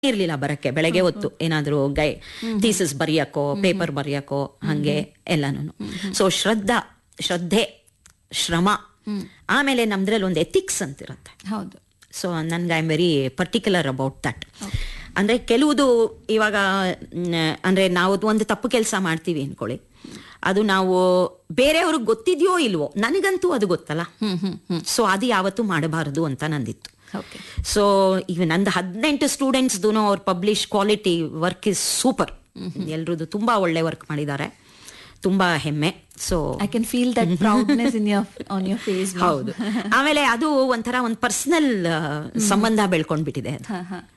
ಇರ್ಲಿಲ್ಲ ಬರಕ್ಕೆ ಬೆಳಗ್ಗೆ ಹೊತ್ತು ಏನಾದ್ರೂ ಗೈ ಥೀಸಸ್ ಬರೆಯಕ್ಕೋ ಪೇಪರ್ ಬರೆಯಕ್ಕೋ ಹಂಗೆ ಎಲ್ಲಾನು ಸೊ ಶ್ರದ್ಧಾ ಶ್ರದ್ಧೆ ಶ್ರಮ ಆಮೇಲೆ ನಮ್ದ್ರಲ್ಲಿ ಒಂದು ಎಥಿಕ್ಸ್ ಅಂತಿರುತ್ತೆ ಹೌದು ಸೊ ನನ್ಗೆ I am very particular about that ಅಂದ್ರೆ ಕೆಲವುದು ಇವಾಗ ಮ್, ಅಂದ್ರೆ ನಾವು ಒಂದು ತಪ್ಪು ಕೆಲಸ ಮಾಡ್ತೀವಿ ಅನ್ಕೊಳ್ಳಿ ಅದು ನಾವು ಬೇರೆಯವ್ರಿಗೆ ಗೊತ್ತಿದ್ಯೋ ಇಲ್ವೋ ನನಗಂತೂ ಅದು ಗೊತ್ತಲ್ಲ ಹ್ಮ್ ಹ್ಮ್ ಹ್ಮ್ ಸೊ ಅದು ಯಾವತ್ತೂ ಮಾಡಬಾರದು ಅಂತ ನಂದಿತ್ತು ಓಕೆ ಸೊ ಈಗ ನಂದು ಹದಿನೆಂಟು ಸ್ಟೂಡೆಂಟ್ಸ್ದು ಅವ್ರ publish quality work is super ಎಲ್ರದ್ದು ತುಂಬಾ ಒಳ್ಳೆ ವರ್ಕ್ ಮಾಡಿದ್ದಾರೆ ತುಂಬಾ ಹೆಮ್ಮೆ so I can feel that proudness in your on your face ಹೌದು ಆಮೇಲೆ ಅದು ಒಂಥರ ಒಂದು ಪರ್ಸನಲ್ ಸಂಬಂಧ ಬೆಳ್ಕೊಂಡ್ಬಿಟ್ಟಿದೆ ಅದು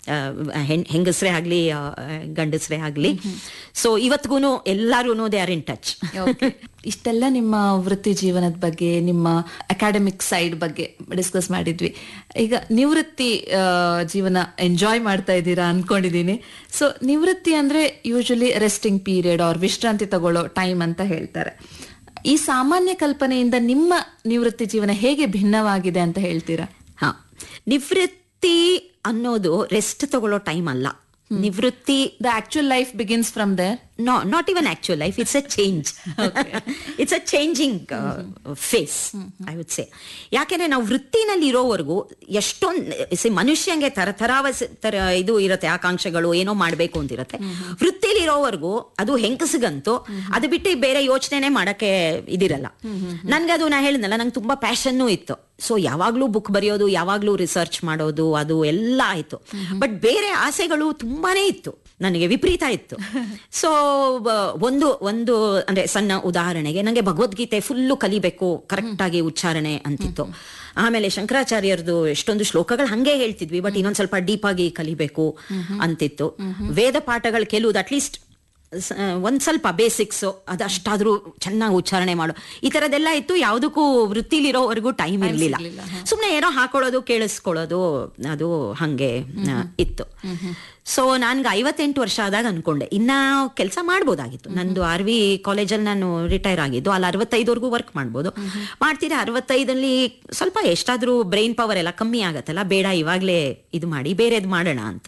ಆ, ಹೆಣ್- ಹೆಂಗಸ್ರೇ ಆಗ್ಲಿ ಆ, ಗಂಡಸ್ರೇ ಆಗ್ಲಿ ಸೊ ಇವತ್ಗೂನು ಎಲ್ಲಾರು they are in touch okay ಇಷ್ಟೆಲ್ಲ ನಿಮ್ಮ ವೃತ್ತಿ ಜೀವನದ ಬಗ್ಗೆ ನಿಮ್ಮ ಅಕಾಡೆಮಿಕ್ ಸೈಡ್ ಬಗ್ಗೆ ಡಿಸ್ಕಸ್ ಮಾಡಿದ್ವಿ ಈಗ ನಿವೃತ್ತಿ ಆ, ಜೀವನ ಎಂಜಾಯ್ ಮಾಡ್ತಾ ಇದ್ದೀರಾ ಅನ್ಕೊಂಡಿದೀನಿ ಸೊ ನಿವೃತ್ತಿ ಅಂದ್ರೆ ಯೂಶಲಿ ರೆಸ್ಟಿಂಗ್ ಪೀರಿಯಡ್ ಅವ್ರ ವಿಶ್ರಾಂತಿ ತಗೊಳ್ಳೋ ಟೈಮ್ ಅಂತ ಹೇಳ್ತಾರೆ ಈ ಸಾಮಾನ್ಯ ಕಲ್ಪನೆಯಿಂದ ನಿಮ್ಮ ನಿವೃತ್ತಿ ಜೀವನ ಹೇಗೆ ಭಿನ್ನವಾಗಿದೆ ಅಂತ ಹೇಳ್ತೀರಾ ಹಾ ನಿವೃತ್ತಿ ಅನ್ನೋದು ರೆಸ್ಟ್ ತಗೊಳ್ಳೋ ಟೈಮ್ ಅಲ್ಲ ನಿವೃತ್ತಿ the actual life begins from there no not even actual life it's a change it's a changing phase I would say ಯಾಕೆಂದ್ರೆ ನಾವು ವೃತ್ತಿನಲ್ಲಿ ಇರೋವರೆಗೂ ಎಷ್ಟೊಂದು ಸಿ ಮನುಷ್ಯಂಗೆ ತರ ತರಾವಸ ತರ ಇದು ಇರುತ್ತೆ ಆಕಾಂಕ್ಷೆಗಳು ಏನೋ ಮಾಡ್ಬೇಕು ಅಂತಿರುತ್ತೆ ವೃತ್ತಿಲಿ ಇರೋವರೆಗೂ ಅದು ಹೆಂಗಸಿಗಂತೂ ಅದು ಬಿಟ್ಟು ಬೇರೆ ಯೋಚನೆನೆ ಮಾಡಕ್ಕೆ ಇದಿರಲ್ಲ ನನ್ಗದು ನಾ ಹೇಳಿದ್ನಲ್ಲ ನಂಗೆ ತುಂಬಾ ಪ್ಯಾಷನ್ನೂ ಇತ್ತು ಸೊ ಯಾವಾಗ್ಲೂ ಬುಕ್ ಬರೆಯೋದು ಯಾವಾಗ್ಲೂ ರಿಸರ್ಚ್ ಮಾಡೋದು ಅದು ಎಲ್ಲ ಆಯ್ತು ಬಟ್ ಬೇರೆ ಆಸೆಗಳು ತುಂಬಾನೇ ಇತ್ತು ನನಗೆ ವಿಪರೀತ ಇತ್ತು ಸೊ ಒಂದು ಒಂದು ಅಂದ್ರೆ ಸಣ್ಣ ಉದಾಹರಣೆಗೆ ನನಗೆ ಭಗವದ್ಗೀತೆ ಫುಲ್ಲು ಕಲಿಬೇಕು ಕರೆಕ್ಟ್ ಆಗಿ ಉಚ್ಚಾರಣೆ ಅಂತಿತ್ತು ಆಮೇಲೆ ಶಂಕರಾಚಾರ್ಯರದು ಎಷ್ಟೊಂದು ಶ್ಲೋಕಗಳು ಹಂಗೆ ಹೇಳ್ತಿದ್ವಿ ಬಟ್ ಇನ್ನೊಂದ್ ಸ್ವಲ್ಪ ಡೀಪ್ ಆಗಿ ಕಲಿಬೇಕು ಅಂತಿತ್ತು ವೇದ ಪಾಠಗಳು ಕೆಲವುದು ಅಟ್ಲೀಸ್ಟ್ ಒಂದ್ ಸ್ವಲ್ಪ ಬೇಸಿಕ್ಸ್ ಅದಷ್ಟಾದ್ರೂ ಚೆನ್ನಾಗಿ ಉಚ್ಚಾರಣೆ ಮಾಡು ಈ ತರದೆಲ್ಲ ಇತ್ತು ಯಾವುದಕ್ಕೂ ವೃತ್ತಿಲಿರೋವರೆಗೂ ಟೈಮ್ ಇರ್ಲಿಲ್ಲ ಸುಮ್ನೆ ಏನೋ ಹಾಕೊಳ್ಳೋದು ಕೇಳಿಸ್ಕೊಳ್ಳೋದು ಅದು ಹಂಗೆ ಆ, ಇತ್ತು ಸೊ ನನ್ಗೆ ಐವತ್ತೆಂಟು ವರ್ಷ ಆದಾಗ ಅನ್ಕೊಂಡೆ ಇನ್ನ ಕೆಲಸ ಮಾಡ್ಬೋದಾಗಿತ್ತು ನಂದು ಆರ್ ವಿ ಕಾಲೇಜಲ್ಲಿ ನಾನು ರಿಟೈರ್ ಆಗಿದ್ದು ಅಲ್ಲಿ ಅರವತ್ತೈದವರೆಗೂ ವರ್ಕ್ ಮಾಡ್ಬೋದು ಮಾಡ್ತೀರಾ ಅರವತ್ತೈದಲ್ಲಿ ಸ್ವಲ್ಪ ಎಷ್ಟಾದ್ರೂ ಬ್ರೈನ್ ಪವರ್ ಎಲ್ಲ ಕಮ್ಮಿ ಆಗತ್ತಲ್ಲ ಬೇಡ ಇವಾಗ್ಲೇ ಇದು ಮಾಡಿ ಬೇರೆದ್ ಮಾಡೋಣ ಅಂತ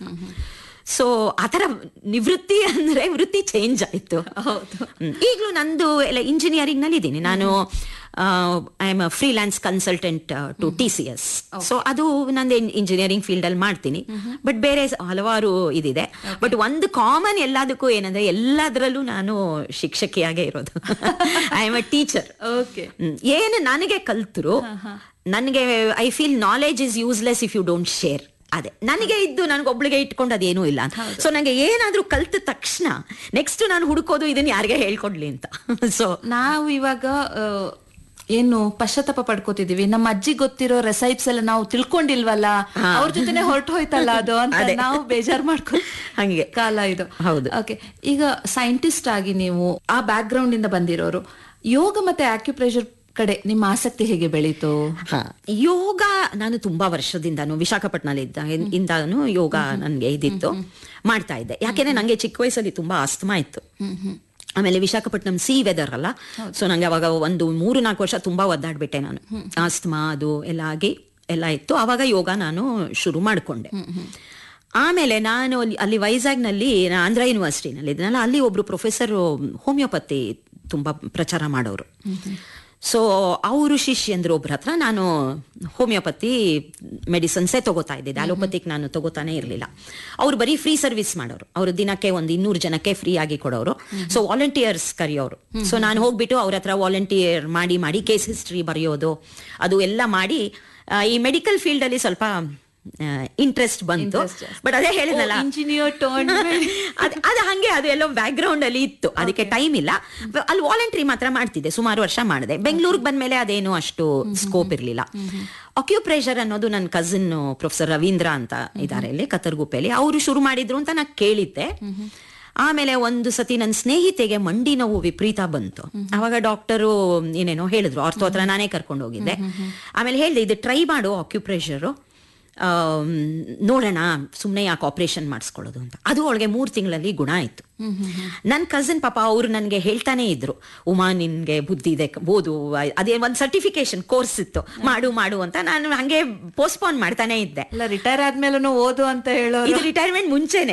ಸೊ ಆತರ ನಿವೃತ್ತಿ ಅಂದ್ರೆ ವೃತ್ತಿ ಚೇಂಜ್ ಆಯ್ತು ಹ್ಮ್. ಈಗ್ಲೂ ನಂದು ಎಲ್ಲ ಇಂಜಿನಿಯರಿಂಗ್ ನಲ್ಲಿ ಇದ್ದೀನಿ ನಾನು I am freelance consultant to T C S so ಅದು ನಂದು ಇಂಜಿನಿಯರಿಂಗ್ ಫೀಲ್ಡ್ ಅಲ್ಲಿ ಮಾಡ್ತೀನಿ ಬಟ್ ಬೇರೆ ಸ- ಹಲವಾರು ಇದಿದೆ ಬಟ್ ಒಂದು ಕಾಮನ್ ಎಲ್ಲದಕ್ಕೂ ಏನಂದ್ರೆ ಎಲ್ಲದರಲ್ಲೂ ನಾನು ಶಿಕ್ಷಕಿಯಾಗೇ ಇರೋದು I am a teacher okay ಏನು ನನಗೆ ಕಲ್ತರು ನನಗೆ I feel knowledge is useless if you don't share ಅದೇ ನನಗೆ ಇದ್ದು ನನಗೊಬ್ಳಿಗೆ ಇಟ್ಕೊಂಡು ಅದೇನೂ ಇಲ್ಲ ಸೊ ನನಗೆ ಏನಾದ್ರೂ ಕಲ್ತ ತಕ್ಷಣ ನೆಕ್ಸ್ಟ್ ನಾನು ಹುಡುಕೋದು ಇದನ್ನ ಯಾರಿಗೆ ಹೇಳ್ಕೊಡ್ಲಿ ಅಂತ ಸೊ ನಾವು ಇವಾಗ ಆ, ಏನು ಪಶ್ಚಾತ್ತಾಪ ಪಡ್ಕೋತಿದೀವಿ ನಮ್ಮ ಅಜ್ಜಿ ಗೊತ್ತಿರೋ ರೆಸೈಪ್ಸ್ ಎಲ್ಲ ನಾವು ತಿಳ್ಕೊಂಡಿಲ್ವಲ್ಲ ಅವ್ರ ಜೊತೆನೆ ಹೊರಟು ಹೋಯ್ತಲ್ಲ ಅದು ಅಂತ ನಾವು ಬೇಜಾರ್ ಮಾಡ್ಕೊ ಹಂಗೆ. ಕಾಲ ಇದು ಹೌದು. ಓಕೆ ಈಗ ಸೈಂಟಿಸ್ಟ್ ಆಗಿ ನೀವು ಆ ಬ್ಯಾಕ್ ಗ್ರೌಂಡ್ ಇಂದ ಬಂದಿರೋರು ಯೋಗ ಮತ್ತೆ ಆಕ್ಯುಪ್ರೆಷರ್ ಕಡೆ ನಿಮ್ಮ ಆಸಕ್ತಿ ಹೇಗೆ ಬೆಳೀತು ಹಾ ಯೋಗ ನಾನು ತುಂಬಾ ವರ್ಷದಿಂದಾನು ವಿಶಾಖಪಟ್ಟಣದಲ್ಲಿ ಇದ್ದ ಇಂದಾನು ಯೋಗ ನನ್ಗೆ ಇದಿತ್ತು ಮಾಡ್ತಾ ಇದ್ದೆ ಯಾಕೆಂದ್ರೆ ನಂಗೆ ಚಿಕ್ಕ ವಯಸ್ಸಲ್ಲಿ ತುಂಬಾ ಆಸ್ತಮಾ ಇತ್ತು ಆಮೇಲೆ ವಿಶಾಖಪಟ್ಟಣಂ ಸಿ ವೆದರ್ ಅಲ್ಲ ಸೊ ನಂಗೆ ಅವಾಗ ಒಂದು ಮೂರು ನಾಲ್ಕು ವರ್ಷ ತುಂಬಾ ಒದ್ದಾಡ್ಬಿಟ್ಟೆ ನಾನು ಆಸ್ತಮಾ ಅದು ಎಲ್ಲ ಆಗಿ ಎಲ್ಲ ಇತ್ತು ಅವಾಗ ಯೋಗ ನಾನು ಶುರು ಮಾಡ್ಕೊಂಡೆ ಆಮೇಲೆ ನಾನು ಅಲ್ಲಿ ಅಲ್ಲಿ ವೈಜಾಗ್ನಲ್ಲಿ ನಾನು ಆಂಧ್ರ ಯೂನಿವರ್ಸಿಟಿನಲ್ಲಿ ಇದ್ನಲ್ಲ ಅಲ್ಲಿ ಒಬ್ರು ಪ್ರೊಫೆಸರ್ ಹೋಮಿಯೋಪತಿ ತುಂಬಾ ಪ್ರಚಾರ ಮಾಡೋರು ಸೊ ಅವರು ಶಿಷ್ಯಂದ್ರು ಒಬ್ರ ಹತ್ರ ನಾನು ಹೋಮಿಯೋಪತಿ ಮೆಡಿಸನ್ಸೇ ತಗೋತಾ ಇದ್ದಿದ್ದೆ ಅಲೋಪತಿಕ್ ನಾನು ತಗೋತಾನೆ ಇರಲಿಲ್ಲ ಅವ್ರು ಬರೀ ಫ್ರೀ ಸರ್ವಿಸ್ ಮಾಡೋರು ಅವರು ದಿನಕ್ಕೆ ಒಂದು ಇನ್ನೂರು ಜನಕ್ಕೆ ಫ್ರೀ ಆಗಿ ಕೊಡೋರು ಸೊ ವಾಲಂಟಿಯರ್ಸ್ ಕರೆಯೋರು ಸೊ ನಾನು ಹೋಗ್ಬಿಟ್ಟು ಅವ್ರ ಹತ್ರ ವಾಲಂಟಿಯರ್ ಮಾಡಿ ಮಾಡಿ ಕೇಸ್ ಹಿಸ್ಟ್ರಿ ಬರೆಯೋದು ಅದು ಎಲ್ಲ ಮಾಡಿ ಆ, ಈ ಮೆಡಿಕಲ್ ಫೀಲ್ಡ್ ಅಲ್ಲಿ ಸ್ವಲ್ಪ ಇಂಟ್ರೆಸ್ಟ್ ಬಂತು ಬಟ್ ಅದೇ ಹೇಳಿದ್ನಲ್ಲ ಇಂಜಿನಿಯರ್ ಟರ್ನ್ ಅದ್ ಅದು ಹಂಗೆ ಅದು ಎಲ್ಲೋ ಬ್ಯಾಕ್ ಗ್ರೌಂಡ್ ಅಲ್ಲಿ ಇತ್ತು ಅದಕ್ಕೆ ಟೈಮ್ ಇಲ್ಲ ಬ- ಅಲ್ಲಿ ವಾಲಂಟ್ರಿ ಮಾತ್ರ ಮಾಡ್ತಿದ್ದೆ ಸುಮಾರು ವರ್ಷ ಮಾಡಿದೆ ಬೆಂಗಳೂರಿಗೆ ಬಂದ್ಮೇಲೆ ಅದೇನು ಅಷ್ಟು ಸ್ಕೋಪ್ ಇರಲಿಲ್ಲ ಅಕ್ಯುಪ್ರೆಷರ್ ಅನ್ನೋದು ನನ್ನ ಕಸಿನ್ ಪ್ರೊಫೆಸರ್ ರವೀಂದ್ರ ಅಂತ ಇದ್ದಾರೆ ಇಲ್ಲಿ ಕತ್ತರ್ಗುಪ್ಪೆಯಲ್ಲಿ ಅವರು ಶುರು ಮಾಡಿದ್ರು ಅಂತ ನಾ ಕೇಳಿದ್ದೆ ಆಮೇಲೆ ಒಂದು ಸತಿ ನನ್ನ ಸ್ನೇಹಿತೆಗೆ ಮಂಡಿ ನೋವು ವಿಪರೀತ ಬಂತು ಅವಾಗ ಡಾಕ್ಟರು ಏನೇನೋ ಹೇಳಿದ್ರು ಆರ್ಥೋ ಹತ್ರ ನಾನೇ ಕರ್ಕೊಂಡು ಹೋಗಿದ್ದೆ ಆಮೇಲೆ ಹೇಳಿದೆ ಇದು ಟ್ರೈ ಮಾಡು ಆಕ್ಯುಪ್ರೆಷರು ಆಮ್, ನೋಡೋಣ ಸುಮ್ಮನೆ ಯಾಕೆ ಆಪರೇಷನ್ ಮಾಡಿಸ್ಕೊಳ್ಳೋದು ಅಂತ ಅದು ಅವಳಿಗೆ ಮೂರು ತಿಂಗಳಲ್ಲಿ ಗುಣ ಆಯ್ತು ನನ್ನ ಕಸಿನ್ ಪಾಪ ಅವ್ರು ನನಗೆ ಹೇಳ್ತಾನೆ ಇದ್ರು ಉಮಾ ನಿನ್ಗೆ ಬುದ್ಧಿ ಇದೆ ಓದು ಅದೇ ಒಂದು ಸರ್ಟಿಫಿಕೇಶನ್ ಕೋರ್ಸ್ ಇತ್ತು ಮಾಡು ಮಾಡು ಅಂತ ನಾನು ಹಂಗೆ ಪೋಸ್ಟ್ಪೋನ್ ಮಾಡ್ತಾನೆ ಇದ್ದೆ ಎಲ್ಲ ರಿಟೈರ್ ಆದ್ಮೇಲೂ ಓದು ಅಂತ ಹೇಳೋರು ಇದು ರಿಟೈರ್ಮೆಂಟ್ ಮುಂಚೆನೆ